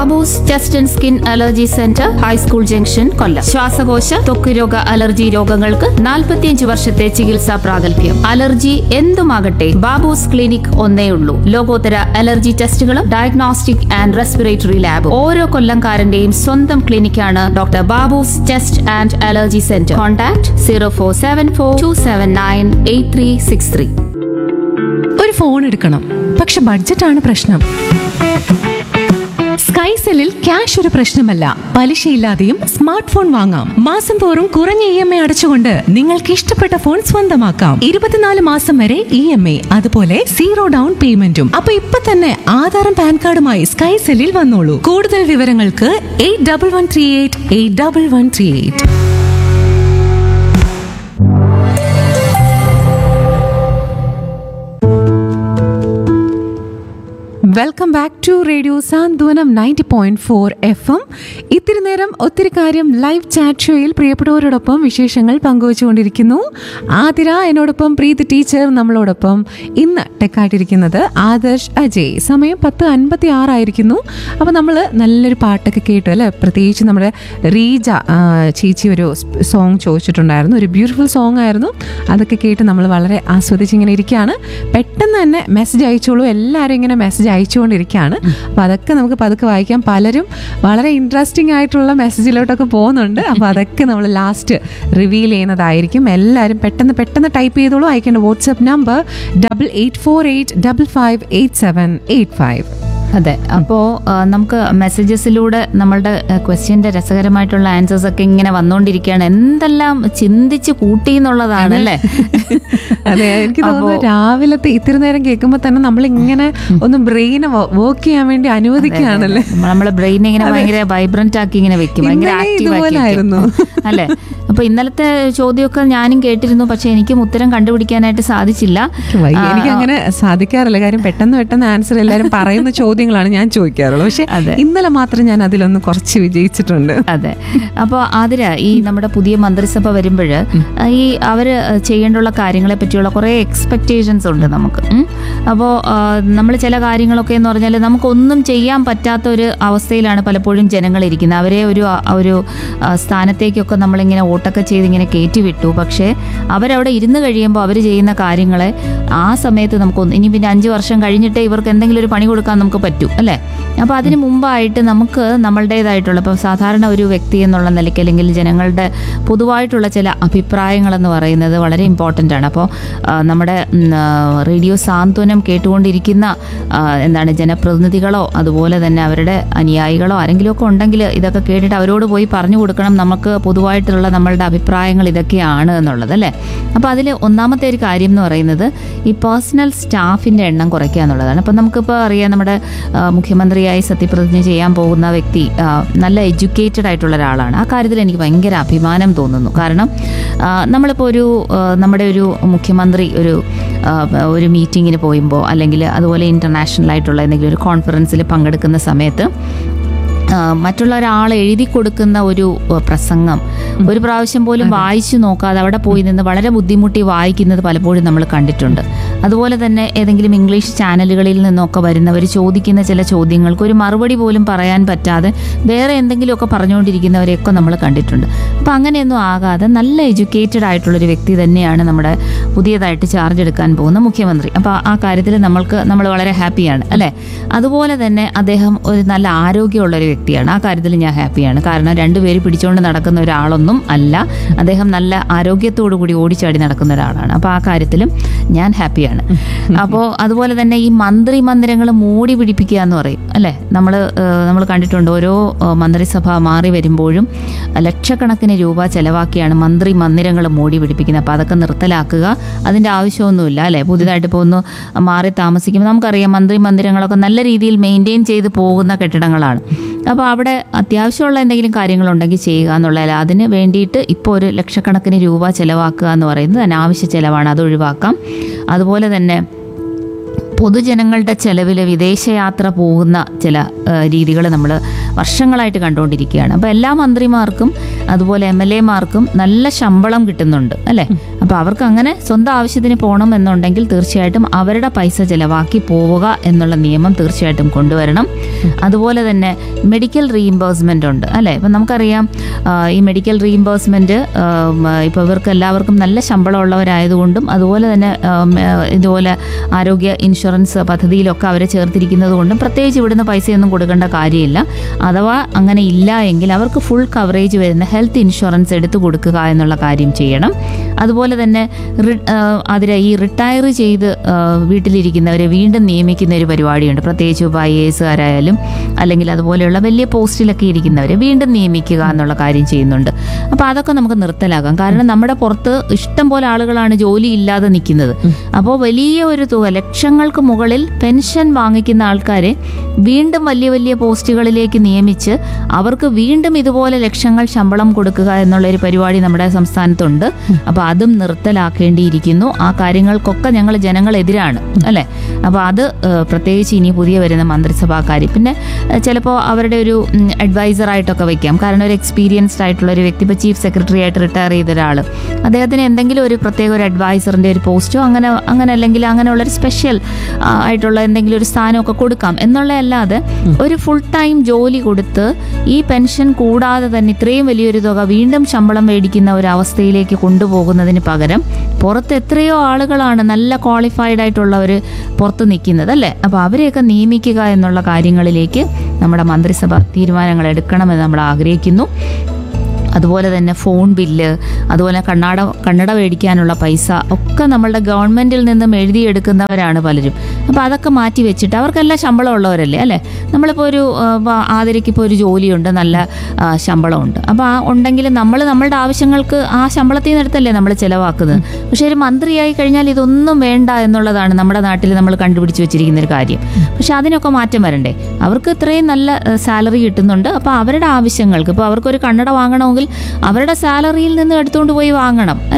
അബൂസ് chest and skin allergy centre high school junction Kollam ശ്വാസകോശ ത്വക്ക് രോഗ അലർജി രോഗങ്ങൾക്ക് 45 വർഷത്തെ ചികിത്സാ പ്രാഗൽഭ്യം അലർജി എന്തുമാകട്ടെ ബാബൂസ് ക്ലിനിക് ഒന്നേ ഉള്ളൂ ലോകോത്തര അലർജി ടെസ്റ്റുകളും ഡയഗ്നോസ്റ്റിക് ആൻഡ് റെസ്പിറേറ്ററി ലാബും ഓരോ കൊല്ലംകാരന്റെയും സ്വന്തം ക്ലിനിക്കാണ് doctor Babu's chest and allergy centre contact zero four seven four two seven nine eight three six three ഒരു ഫോൺ എടുക്കണം പക്ഷെ ബഡ്ജറ്റാണ് പ്രശ്നം സ്കൈസെല്ലിൽ ക്യാഷ് ഒരു പ്രശ്നമല്ല പലിശയില്ലാതെയും സ്മാർട്ട് ഫോൺ വാങ്ങാം മാസം തോറും കുറഞ്ഞ ഇ എം ഐ അടച്ചുകൊണ്ട് നിങ്ങൾക്ക് ഇഷ്ടപ്പെട്ട ഫോൺ സ്വന്തമാക്കാം ഇരുപത്തിനാല് മാസം വരെ ഇ എം ഐ അതുപോലെ സീറോ ഡൗൺ പേയ്മെന്റും അപ്പൊ ഇപ്പൊ തന്നെ ആധാറും പാൻ കാർഡുമായി സ്കൈസെല്ലിൽ വന്നോളൂ കൂടുതൽ വിവരങ്ങൾക്ക് eight double one three eight eight double one three eight welcome back to radio Santhwanam ninety point four F M ഇത്തിരി നേരം ഒത്തിരി കാര്യം ലൈവ് ചാറ്റ് ഷോയിൽ പ്രിയപ്പെട്ടവരോടൊപ്പം വിശേഷങ്ങൾ പങ്കുവച്ചുകൊണ്ടിരിക്കുന്നു ആതിര എന്നോടൊപ്പം പ്രീതി ടീച്ചർ നമ്മളോടൊപ്പം ഇന്ന് ടെക്കായിട്ടിരിക്കുന്നത് ആദർശ് അജയ് സമയം പത്ത് അൻപത്തി ആറായിരിക്കുന്നു അപ്പോൾ നമ്മൾ നല്ലൊരു പാട്ടൊക്കെ കേട്ടു അല്ലേ പ്രത്യേകിച്ച് നമ്മുടെ റീജ ആ, ചേച്ചി ഒരു സോങ് ചോദിച്ചിട്ടുണ്ടായിരുന്നു ഒരു ബ്യൂട്ടിഫുൾ സോങ് ആയിരുന്നു അതൊക്കെ കേട്ട് നമ്മൾ വളരെ ആസ്വദിച്ച് ഇങ്ങനെ ഇരിക്കുകയാണ് പെട്ടെന്ന് തന്നെ മെസ്സേജ് അയച്ചോളൂ എല്ലാവരും ഇങ്ങനെ മെസ്സേജ് അയച്ചുകൊണ്ടിരിക്കുകയാണ് അപ്പോൾ അതൊക്കെ നമുക്ക് പതുക്കെ വായിക്കാം പലരും വളരെ ഇൻട്രസ്റ്റിംഗ് ആയിട്ടുള്ള മെസ്സേജിലോട്ടൊക്കെ പോകുന്നുണ്ട് അപ്പോൾ അതൊക്കെ നമ്മൾ ലാസ്റ്റ് റിവീൽ ചെയ്യുന്നതായിരിക്കും എല്ലാവരും പെട്ടെന്ന് പെട്ടെന്ന് ടൈപ്പ് ചെയ്തോളൂ അയക്കേണ്ട WhatsApp number double eight four eight double five eight seven eight five അതെ അപ്പോ ആ, നമുക്ക് മെസ്സേജസിലൂടെ നമ്മളുടെ ക്വസ്റ്റ്യന്റെ രസകരമായിട്ടുള്ള ആൻസേഴ്സ് ഒക്കെ ഇങ്ങനെ വന്നുകൊണ്ടിരിക്കുകയാണ് എന്തെല്ലാം ചിന്തിച്ച് കൂട്ടി എന്നുള്ളതാണ് അല്ലേ അതെ എനിക്ക് തോന്നുന്നു രാവിലത്തെ ഇത്തിരി നേരം കേൾക്കുമ്പോൾ തന്നെ നമ്മൾ ഇങ്ങനെ ഒന്ന് ബ്രെയിനെ വർക്ക് ചെയ്യാൻ വേണ്ടി അനുവദിക്കുകയാണല്ലേ നമ്മളെ ബ്രെയിൻ ഇങ്ങനെ ഭയങ്കര വൈബ്രന്റ് ആക്കി ഇങ്ങനെ വെക്കും ഭയങ്കര ഇന്നലെ ആക്റ്റീവ് ആക്കി ഇതുപോലായിരുന്നു. വെക്കും. അല്ലേ അപ്പൊ ഇന്നലത്തെ ചോദ്യമൊക്കെ ഞാനും കേട്ടിരുന്നു പക്ഷെ എനിക്കും ഉത്തരം കണ്ടുപിടിക്കാനായിട്ട് സാധിച്ചില്ല വയ്യ. ആ, എനിക്ക് അങ്ങനെ സാധിക്കാറില്ല കാര്യം പെട്ടെന്ന് പെട്ടെന്ന് ആൻസർ എല്ലാവരും പറയുന്ന ചോദ്യങ്ങളാണ് ഞാൻ ചോദിക്കാറുള്ളത് പക്ഷെ അതെ. ഇന്നലെ മാത്രം ഞാൻ അതിലൊന്ന് കുറച്ച് വിജയിച്ചിട്ടുണ്ട് അതെ അപ്പോൾ ആതിര ഈ നമ്മുടെ പുതിയ മന്ത്രിസഭ വരുമ്പോൾ ഈ അവര് ചെയ്യേണ്ടുള്ള കാര്യങ്ങളെ പറ്റിയുള്ള കുറേ എക്സ്പെക്റ്റേഷൻസ് ഉണ്ട് നമുക്ക് അപ്പോൾ നമ്മൾ ചില കാര്യങ്ങളൊക്കെ എന്ന് പറഞ്ഞാൽ നമുക്കൊന്നും ചെയ്യാൻ പറ്റാത്ത ഒരു അവസ്ഥയിലാണ് പലപ്പോഴും ജനങ്ങൾ ഇരിക്കുന്നത് അവരെ ഒരു ആ, ഒരു ആ, സ്ഥാനത്തേക്കൊക്കെ നമ്മളിങ്ങനെ വോട്ടൊക്കെ ചെയ്ത് ഇങ്ങനെ കയറ്റി വിട്ടു പക്ഷേ അവരവിടെ ഇരുന്ന് കഴിയുമ്പോൾ അവർ ചെയ്യുന്ന കാര്യങ്ങളെ ആ സമയത്ത് നമുക്കൊന്ന് ഇനി പിന്നെ അഞ്ച് വർഷം കഴിഞ്ഞിട്ടേ ഇവർക്ക് എന്തെങ്കിലും ഒരു പണി കൊടുക്കാൻ നമുക്ക് പറ്റൂ അല്ലേ അപ്പോൾ അതിന് മുമ്പായിട്ട് നമുക്ക് നമ്മളുടേതായിട്ടുള്ള ഇപ്പോൾ സാധാരണ ഒരു വ്യക്തി എന്നുള്ള നിലയ്ക്ക് അല്ലെങ്കിൽ ജനങ്ങളുടെ പൊതുവായിട്ടുള്ള ചില അഭിപ്രായങ്ങളെന്ന് പറയുന്നത് വളരെ ഇമ്പോർട്ടൻ്റ് ആണ് അപ്പോൾ ആ, നമ്മുടെ ഉം, ആ, റേഡിയോ സാന്ത്വനം കേട്ടുകൊണ്ടിരിക്കുന്ന ആ, എന്താണ് ജനപ്രതിനിധികളോ അതുപോലെ തന്നെ അവരുടെ അനുയായികളോ ആരെങ്കിലും ഒക്കെ ഉണ്ടെങ്കിൽ ഇതൊക്കെ കേട്ടിട്ട് അവരോട് പോയി പറഞ്ഞു കൊടുക്കണം നമുക്ക് പൊതുവായിട്ടുള്ള നമ്മളുടെ അഭിപ്രായങ്ങൾ ഇതൊക്കെയാണ് എന്നുള്ളത് അല്ലേ അപ്പോൾ അതിൽ ഒന്നാമത്തെ ഒരു കാര്യം എന്ന് പറയുന്നത് ഈ പേഴ്സണൽ സ്റ്റാഫിൻ്റെ എണ്ണം കുറയ്ക്കുക എന്നുള്ളതാണ് അപ്പം നമുക്കിപ്പോൾ അറിയാം നമ്മുടെ ആ, മുഖ്യമന്ത്രിയായി സത്യപ്രതിജ്ഞ ചെയ്യാൻ പോകുന്ന വ്യക്തി ആ, നല്ല എഡ്യൂക്കേറ്റഡ് ആയിട്ടുള്ള ഒരാളാണ് ആ കാര്യത്തിൽ എനിക്ക് ഭയങ്കര അഭിമാനം തോന്നുന്നു കാരണം ആ, നമ്മളിപ്പോൾ ഒരു ആ, നമ്മുടെ ഒരു മുഖ്യമന്ത്രി ഒരു ആ, ഒരു മീറ്റിങ്ങിന് പോയുമ്പോൾ അല്ലെങ്കിൽ അതുപോലെ ഇൻ്റർനാഷണൽ ആയിട്ടുള്ള എന്തെങ്കിലും ഒരു കോൺഫറൻസിൽ പങ്കെടുക്കുന്ന സമയത്ത് ആ, മറ്റുള്ള ഒരാൾ എഴുതി കൊടുക്കുന്ന ഒരു ആ, പ്രസംഗം ഒരു പ്രാവശ്യം പോലും വായിച്ചു നോക്കാതെ അവിടെ പോയി നിന്ന് വളരെ ബുദ്ധിമുട്ടി വായിക്കുന്നത് പലപ്പോഴും നമ്മൾ കണ്ടിട്ടുണ്ട് അതുപോലെ തന്നെ ഏതെങ്കിലും ഇംഗ്ലീഷ് ചാനലുകളിൽ നിന്നൊക്കെ വരുന്നവർ ചോദിക്കുന്ന ചില ചോദ്യങ്ങൾക്ക് ഒരു മറുപടി പോലും പറയാൻ പറ്റാതെ വേറെ എന്തെങ്കിലുമൊക്കെ പറഞ്ഞുകൊണ്ടിരിക്കുന്നവരെയൊക്കെ നമ്മൾ കണ്ടിട്ടുണ്ട് അപ്പം അങ്ങനെയൊന്നും ആകാതെ നല്ല എഡ്യൂക്കേറ്റഡ് ആയിട്ടുള്ളൊരു വ്യക്തി തന്നെയാണ് നമ്മുടെ പുതിയതായിട്ട് ചാർജ് എടുക്കാൻ പോകുന്ന മുഖ്യമന്ത്രി അപ്പോൾ ആ കാര്യത്തിൽ നമ്മൾക്ക് നമ്മൾ വളരെ ഹാപ്പിയാണ് അല്ലേ അതുപോലെ തന്നെ അദ്ദേഹം ഒരു നല്ല ആരോഗ്യമുള്ള ഒരു വ്യക്തിയാണ് ആ കാര്യത്തിൽ ഞാൻ ഹാപ്പിയാണ് കാരണം രണ്ടുപേര് പിടിച്ചുകൊണ്ട് നടക്കുന്ന ഒരാളൊന്നും അല്ല അദ്ദേഹം നല്ല ആരോഗ്യത്തോടു കൂടി ഓടിച്ചാടി നടക്കുന്ന ഒരാളാണ് അപ്പോൾ ആ കാര്യത്തിലും ഞാൻ ഹാപ്പിയാണ് അപ്പോൾ അതുപോലെ തന്നെ ഈ മന്ത്രി മന്ദിരങ്ങൾ മൂടി പിടിപ്പിക്കുക എന്ന് പറയും അല്ലേ നമ്മൾ നമ്മൾ കണ്ടിട്ടുണ്ട് ഓരോ ഏഹ്, മന്ത്രിസഭ മാറി വരുമ്പോഴും ലക്ഷക്കണക്കിന് രൂപ ചെലവാക്കിയാണ് മന്ത്രി മന്ദിരങ്ങൾ മൂടി പിടിപ്പിക്കുന്നത് അപ്പോൾ അതൊക്കെ നിർത്തലാക്കുക അതിൻ്റെ ആവശ്യമൊന്നുമില്ല അല്ലേ പുതിയതായിട്ട് ഇപ്പോൾ ഒന്ന് മാറി താമസിക്കുമ്പോൾ നമുക്കറിയാം മന്ത്രി മന്ദിരങ്ങളൊക്കെ നല്ല രീതിയിൽ മെയിൻറ്റെയിൻ ചെയ്ത് പോകുന്ന കെട്ടിടങ്ങളാണ് അപ്പോൾ അവിടെ അത്യാവശ്യമുള്ള എന്തെങ്കിലും കാര്യങ്ങളുണ്ടെങ്കിൽ ചെയ്യുക എന്നുള്ളതല്ല അതിന് വേണ്ടിയിട്ട് ഇപ്പോൾ ഒരു ലക്ഷക്കണക്കിന് രൂപ ചിലവാക്കുക എന്ന് പറയുന്നത് അനാവശ്യ ചിലവാണ് അത് ഒഴിവാക്കാം അതുപോലെ തന്നെ പൊതുജനങ്ങളുടെ ചെലവിൽ വിദേശയാത്ര പോകുന്ന ചില രീതികൾ നമ്മൾ വർഷങ്ങളായിട്ട് കണ്ടുകൊണ്ടിരിക്കുകയാണ് അപ്പോൾ എല്ലാ മന്ത്രിമാർക്കും അതുപോലെ എം എൽ എമാർക്കും നല്ല ശമ്പളം കിട്ടുന്നുണ്ട് അല്ലേ അപ്പോൾ അവർക്ക് അങ്ങനെ സ്വന്തം ആവശ്യത്തിന് പോകണം എന്നുണ്ടെങ്കിൽ തീർച്ചയായിട്ടും അവരുടെ പൈസ ചിലവാക്കി പോവുക എന്നുള്ള നിയമം തീർച്ചയായിട്ടും കൊണ്ടുവരണം അതുപോലെ തന്നെ മെഡിക്കൽ റീഇംബേഴ്സ്മെൻ്റ് ഉണ്ട് അല്ലേ ഇപ്പം നമുക്കറിയാം ആ, ഈ മെഡിക്കൽ റീഇംബേഴ്സ്മെൻറ്റ് ഇപ്പോൾ ഇവർക്ക് എല്ലാവർക്കും നല്ല ശമ്പളം ഉള്ളവരായതുകൊണ്ടും അതുപോലെ തന്നെ ഉം, ആ, ഇതുപോലെ ആരോഗ്യ ഇൻഷുറൻസ് പദ്ധതിയിലൊക്കെ അവരെ ചേർത്തിരിക്കുന്നത് കൊണ്ടും പ്രത്യേകിച്ച് ഇവിടുന്ന് പൈസയൊന്നും കൊടുക്കേണ്ട കാര്യമില്ല അഥവാ അങ്ങനെ ഇല്ല എങ്കിൽ അവർക്ക് ഫുൾ കവറേജ് വരുന്ന ഹെൽത്ത് ഇൻഷുറൻസ് എടുത്തു കൊടുക്കുക എന്നുള്ള കാര്യം ചെയ്യണം അതുപോലെ തന്നെ റി- ആ, അതിരെ ഈ റിട്ടയർ ചെയ്ത് ആ, വീട്ടിലിരിക്കുന്നവരെ വീണ്ടും നിയമിക്കുന്ന ഒരു പരിപാടിയുണ്ട് പ്രത്യേകിച്ച് ഇപ്പോൾ ഐ എ എസുകാരായാലും അല്ലെങ്കിൽ അതുപോലെയുള്ള വലിയ പോസ്റ്റിലൊക്കെ ഇരിക്കുന്നവരെ വീണ്ടും നിയമിക്കുക എന്നുള്ള കാര്യം ചെയ്യുന്നുണ്ട് അപ്പോൾ അതൊക്കെ നമുക്ക് നിർത്തലാകാം കാരണം നമ്മുടെ പുറത്ത് ഇഷ്ടം പോലെ ആളുകളാണ് ജോലി ഇല്ലാതെ നിൽക്കുന്നത് അപ്പോൾ വലിയ ഒരു തുക ലക്ഷങ്ങൾക്ക് മുകളിൽ പെൻഷൻ വാങ്ങിക്കുന്ന ആൾക്കാരെ വീണ്ടും വലിയ വലിയ പോസ്റ്റുകളിലേക്ക് നിയമിച്ച് അവർക്ക് വീണ്ടും ഇതുപോലെ ലക്ഷങ്ങൾ ശമ്പളം കൊടുക്കുക എന്നുള്ള ഒരു പരിപാടി നമ്മുടെ സംസ്ഥാനത്തുണ്ട് അപ്പോൾ അതും നിർത്തലാക്കേണ്ടിയിരിക്കുന്നു ആ കാര്യങ്ങൾക്കൊക്കെ ഞങ്ങൾ ജനങ്ങളെതിരാണ് അല്ലേ അപ്പോൾ അത് ഏഹ്, പ്രത്യേകിച്ച് ഇനി പുതിയ വരുന്ന മന്ത്രിസഭാ കാര്യം പിന്നെ ചിലപ്പോൾ അവരുടെ ഒരു അഡ്വൈസറായിട്ടൊക്കെ വെക്കാം കാരണം ഒരു എക്സ്പീരിയൻസ്ഡ് ആയിട്ടുള്ള ഒരു വ്യക്തി ഇപ്പോൾ ചീഫ് സെക്രട്ടറി ആയിട്ട് റിട്ടയർ ചെയ്ത ഒരാൾ അദ്ദേഹത്തിന് എന്തെങ്കിലും ഒരു പ്രത്യേക ഒരു അഡ്വൈസറിൻ്റെ ഒരു പോസ്റ്റോ അങ്ങനെ അങ്ങനെ അല്ലെങ്കിൽ അങ്ങനെയുള്ള ഒരു സ്പെഷ്യൽ ആയിട്ടുള്ള എന്തെങ്കിലും ഒരു സ്ഥാനമൊക്കെ കൊടുക്കാം എന്നുള്ളതല്ലാതെ ഒരു ഫുൾ ടൈം ജോലി കൊടുത്ത് ഈ പെൻഷൻ കൂടാതെ തന്നെ ഇത്രയും വലിയൊരു തുക വീണ്ടും ശമ്പളം മേടിക്കുന്ന ഒരു അവസ്ഥയിലേക്ക് കൊണ്ടുപോകുന്നതിന് പകരം പുറത്ത് എത്രയോ ആളുകളാണ് നല്ല ക്വാളിഫൈഡ് ആയിട്ടുള്ളവർ പുറത്ത് നിൽക്കുന്നത് അല്ലേ അപ്പോൾ അവരെയൊക്കെ നിയമിക്കുക എന്നുള്ള കാര്യങ്ങളിലേക്ക് നമ്മുടെ മന്ത്രിസഭ തീരുമാനങ്ങൾ എടുക്കണമെന്ന് നമ്മൾ ആഗ്രഹിക്കുന്നു അതുപോലെ തന്നെ ഫോൺ ബില്ല് അതുപോലെ കണ്ണാട കണ്ണട മേടിക്കാനുള്ള പൈസ ഒക്കെ നമ്മളുടെ ഗവൺമെൻറ്റിൽ നിന്നും എഴുതിയെടുക്കുന്നവരാണ് പലരും അപ്പോൾ അതൊക്കെ മാറ്റി വെച്ചിട്ട് അവർക്കെല്ലാം ശമ്പളം ഉള്ളവരല്ലേ അല്ലേ നമ്മളിപ്പോൾ ഒരു ആ, വ- ആതിരയ്ക്ക് ഇപ്പോൾ ഒരു ജോലിയുണ്ട് നല്ല ആ, ശമ്പളമുണ്ട് അപ്പോൾ ആ ഉണ്ടെങ്കിൽ നമ്മൾ നമ്മളുടെ ആവശ്യങ്ങൾക്ക് ആ ശമ്പളത്തിൽ നിന്ന് എടുത്തല്ലേ നമ്മൾ ചിലവാക്കുന്നത് പക്ഷേ ഒരു മന്ത്രിയായി കഴിഞ്ഞാൽ ഇതൊന്നും വേണ്ട എന്നുള്ളതാണ് നമ്മുടെ നാട്ടിൽ നമ്മൾ കണ്ടുപിടിച്ച് വെച്ചിരിക്കുന്ന ഒരു കാര്യം പക്ഷെ അതിനൊക്കെ മാറ്റം വരണ്ടേ അവർക്ക് ഇത്രയും നല്ല സാലറി കിട്ടുന്നുണ്ട് അപ്പോൾ അവരുടെ ആവശ്യങ്ങൾക്ക് ഇപ്പോൾ അവർക്കൊരു കണ്ണട വാങ്ങണമെങ്കിൽ അവരുടെ സാലറിയിൽ നിന്ന് എടുത്തുകൊണ്ട് പോയി വാങ്ങണം